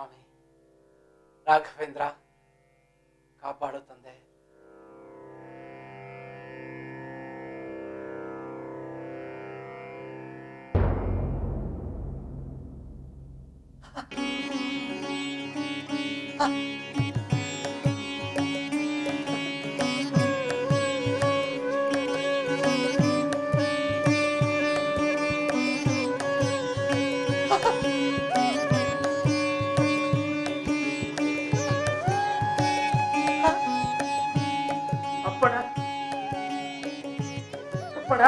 ಸ್ವಾಮಿ ರಾಘವೇಂದ್ರ ಕಾಪಾಡು ತಂದೆ ಅಪ್ಪಣ ಅಪ್ಪಣ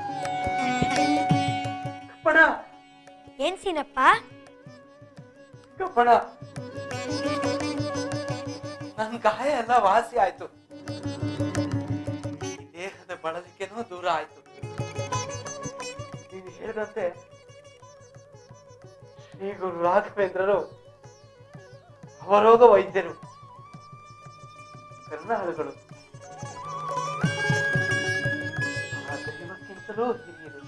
ಅಪ್ಪಣ ಏನ್ ಸೀನಪ್ಪ ಕಪ್ಪಣ ನನ್ ಗಾಯ ಎಲ್ಲ ವಾಸಿ ಆಯ್ತು ಈ ದೇಹದ ಬಳಲಿಕೆನೂ ದೂರ ಆಯ್ತು ನೀನು ಹೇಳಿದಂತೆ ಶ್ರೀ ಗುರು ರಾಘವೇಂದ್ರರು ಅವರೋಗ ವೈದ್ಯರು ಕರ್ನಾಳುಗಳು ಆ ದೈವಕ್ಕಿಂತಲೂ ಹಿರಿಯರು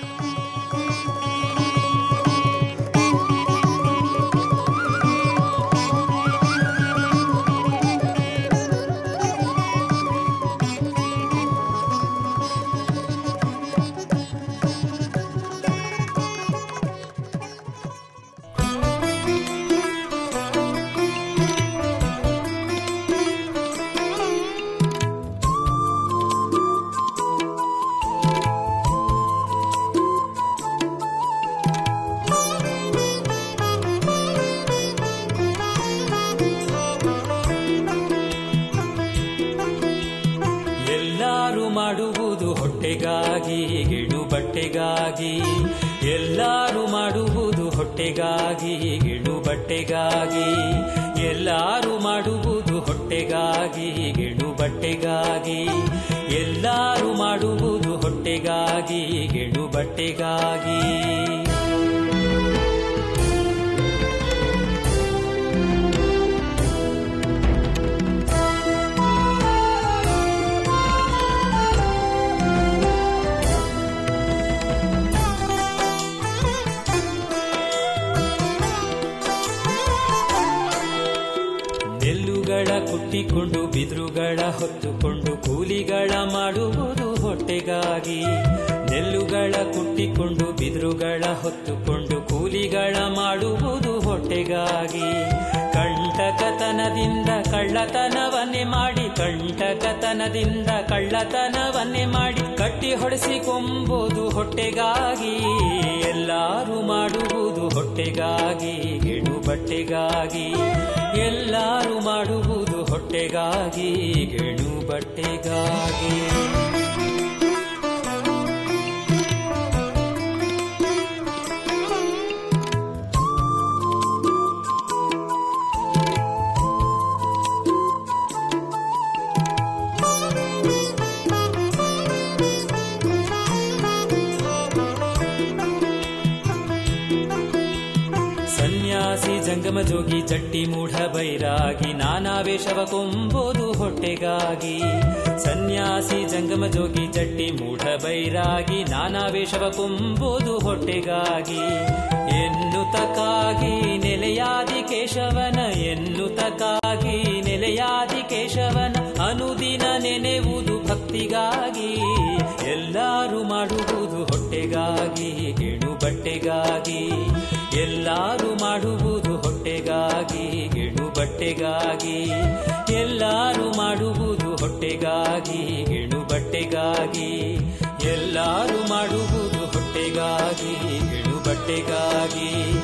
ಎಲ್ಲಾರು ಮಾಡುವುದು ಹೊಟ್ಟೆಗಾಗಿ ಗಿಡು ಬಟ್ಟೆಗಾಗಿ ಎಲ್ಲಾರು ಮಾಡುವುದು ಹೊಟ್ಟೆಗಾಗಿ ಗಿಡು ಬಟ್ಟೆಗಾಗಿ ಎಲ್ಲಾರು ಮಾಡುವುದು ಹೊಟ್ಟೆಗಾಗಿ ಗಿಡು ಬಟ್ಟೆಗಾಗಿ ಎಲ್ಲಾರು ಮಾಡುವುದು ಹೊಟ್ಟೆಗಾಗಿ ಗಿಡು ಬಟ್ಟೆಗಾಗಿ ನೆಲ್ಲುಗಳ ಕುಟ್ಟಿಕೊಂಡು ಬಿದ್ರುಗಳ ಹೊತ್ತುಕೊಂಡು ಕೂಲಿಗಳ ಮಾಡುವುದು ಹೊಟ್ಟೆಗಾಗಿ ನೆಲ್ಲುಗಳ ಕುಟ್ಟಿಕೊಂಡು ಬಿದ್ರುಗಳ ಹೊತ್ತುಕೊಂಡು ಕೂಲಿಗಳ ಮಾಡುವುದು ಹೊಟ್ಟೆಗಾಗಿ ಕಂಟಕತನದಿಂದ ಕಳ್ಳತನವನ್ನೇ ಮಾಡಿ ಕಂಟಕತನದಿಂದ ಕಳ್ಳತನವನ್ನೇ ಮಾಡಿ ಕಟ್ಟಿ ಹೊಡೆಸಿಕೊಂಬುದು ಹೊಟ್ಟೆಗಾಗಿ ಎಲ್ಲಾರು ಮಾಡುವುದು ಹೊಟ್ಟೆಗಾಗಿ ಗಿಡು ಬಟ್ಟೆಗಾಗಿ ಎಲ್ಲಾರು ಮಾಡುವುದು ಹೊಟ್ಟೆಗಾಗಿ ಗಿಣು ಬಟ್ಟೆಗಾಗಿ ಸನ್ಯಾಸಿ ಜಂಗಮ ಜೋಗಿ ಜಟ್ಟಿ ಮೂಢ ಬೈರಾಗಿ ನಾನಾ ವೇಷವ ಕೊಂಬೋದು ಹೊಟ್ಟೆಗಾಗಿ ಸನ್ಯಾಸಿ ಜಂಗಮ ಜೋಗಿ ಜಟ್ಟಿ ಮೂಢ ಬೈರಾಗಿ ನಾನಾ ವೇಷವ ಕೊಂಬೋದು ಹೊಟ್ಟೆಗಾಗಿ ಎನ್ನುತಕ್ಕಾಗಿ ನೆಲೆಯಾದಿ ಕೇಶವನ ಎನ್ನುತಕ್ಕಾಗಿ ನೆಲೆಯಾದಿ ಕೇಶವನ ಅನುದಿನ ನೆನೆವುದು ಭಕ್ತಿಗಾಗಿ ಎಲ್ಲಾರು ಮಾಡುವುದು ಹೊಟ್ಟೆಗಾಗಿ ಗಿಣು ಬಟ್ಟೆಗಾಗಿ ಎಲ್ಲಾರು ಮಾಡುವುದು ಹೊಟ್ಟೆಗಾಗಿ ಗಿಣು ಬಟ್ಟೆಗಾಗಿ ಎಲ್ಲಾರು ಮಾಡುವುದು ಹೊಟ್ಟೆಗಾಗಿ ಗಿಣು ಬಟ್ಟೆಗಾಗಿ ಎಲ್ಲಾರು ಮಾಡುವುದು ಹೊಟ್ಟೆಗಾಗಿ ಗಿಣು ಬಟ್ಟೆಗಾಗಿ